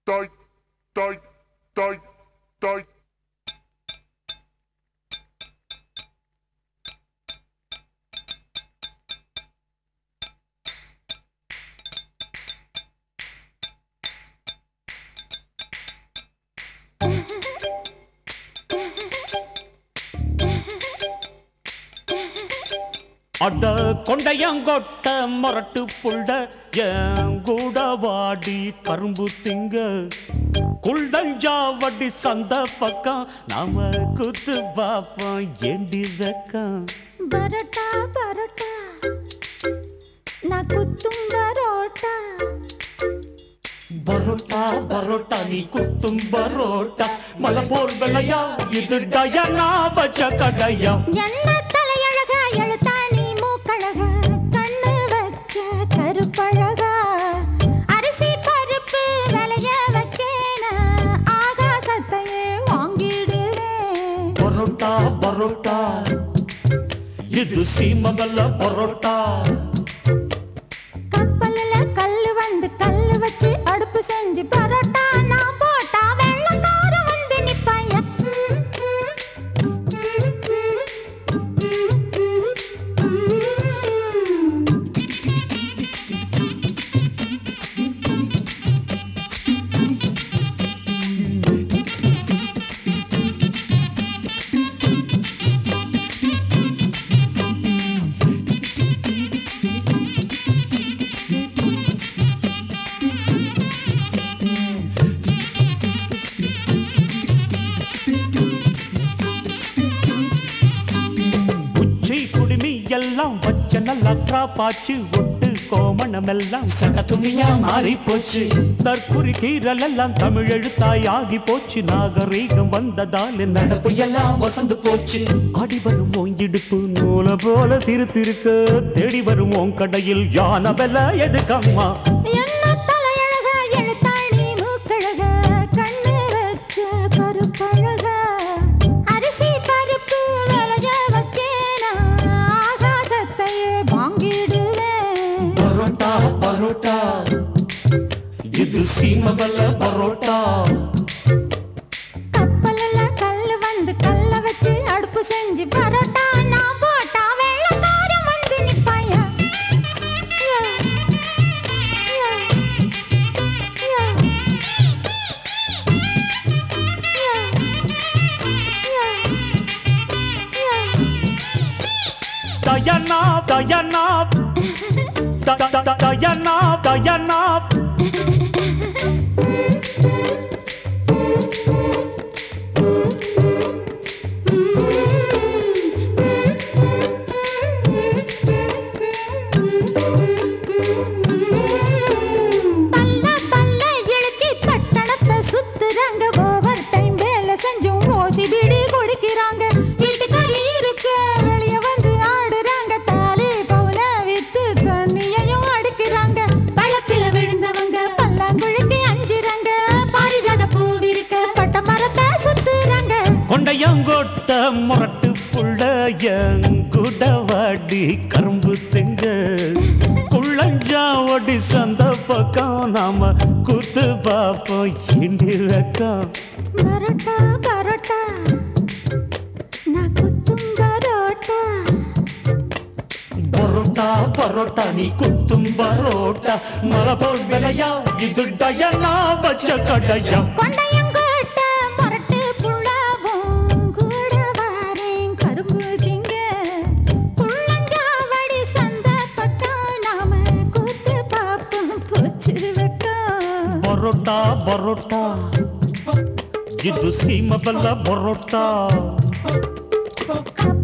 Toy, toy, toy, toy. அட கொண்டையங்கொட்ட மொரட்டு புள்ள என் கூட வாடி கரும்பு திங்க குள்ளஞ்சாவடி சந்த பக்கம் நாம குத்து பாப்போம் ஏண்டி வெக்கம் பரோட்டா பரோட்டா நான் குத்தும் பரோட்டா பரோட்டா பரோட்டா நீ குத்தும் பரோட்டா மலை போல் வெள்ளையா இது டயனா வச்ச கடையா என்ன தலையழகா எழுத்தாணி மூக்கழகா கண்ணு வச்ச கருப்பழகா அரிசி பருப்பு விளைய வச்சேனா ஆகாசத்தையே வாங்கிடுவேன் பரோட்டா பரோட்டா இது சீமவல்ல பரோட்டா கப்பல்ல கல்லு வந்து கல்லு வச்சு அடுப்பு செஞ்சு பரோட்டா நான் போட்டா வெள்ளக்காரன் வந்து நிப்பாயா உச்சி குடுமி எல்லாம் வச்ச நல்லா பாச்சு ஒட்டு கோமணம் எல்லாம் சட துணியா மாறி போச்சு தற்குறி கீரல் எல்லாம் தமிழ் எழுத்தாய் ஆகி போச்சு நாகரீகம் வந்ததால் நடப்பு எல்லாம் வசந்து போச்சு அடி வரும் உன் இடுப்பு நூல போல சிரித்திருக்க தேடி வரும் உன் கடையில் யான வெல எதுக்கம்மா என்ன தலையழகா எழுத்தாணி மூக்கழகா கண்ணு வச்ச கருப்பழகா அரிசி பருப்பு விளைய வச்சேனா ஆகாசத்தையே வாங்கிடுவேன் பரோட்டா பரோட்டா இது சீமவல்ல பரோட்டா கப்பல்ல கல்லு வந்து கல்ல வச்சு அடுப்பு செஞ்சு பரோட்டா நான் போட்டா வெள்ளக்காரன் வந்து நிப்பாயா யா, யா, யா, யா, யா, யா. தயனா தயனா த- த- த- தயனா தயனா பல்ல பல்ல இழுச்சி பட்டணத்தை சுத்துறாங்க ஓவர் டைம் வேலை செஞ்சும் ஓசி பிடி கொடுக்கிறாங்க வீட்டுக்காரி இருக்க வெளிய வந்து ஆடுறாங்க தாலி பவுல வித்து தண்ணியையும் அடிக்கிறாங்க பழத்தில விழுந்தவங்க பல்லாங்குழிக்கு அஞ்சுறாங்க பாரிஜாத பூவிருக்க பட்ட மரத்தை சுத்துறாங்க கொண்டையங்கோட்ட முரட்டு புள்ள எங்குட வாடி கரும்பு திங்க குள்ளஞ்சாவடி சந்த பக்கம் நாம குத்து பாப்போம் இண்டி வெக்கம் பரோட்டா பரோட்டா நான் குத்தும் பரோட்டா பரோட்டா பரோட்டா நீ குத்தும் பரோட்டா மலை போல் விலையா இது டயனா வச்ச கடையா கொண்டையங்கோட்ட மொரட்டு புள்ளாவும் கூட வாரேன் கரும்பு திங்க புள்ளஞ்சாவடி சந்த பக்கம் நாம கூத்து பாப்போம் போச்சு வெக்கம் பரோட்டா பரோட்டா இது சீமவல்ல பரோட்டா கப்பல்ல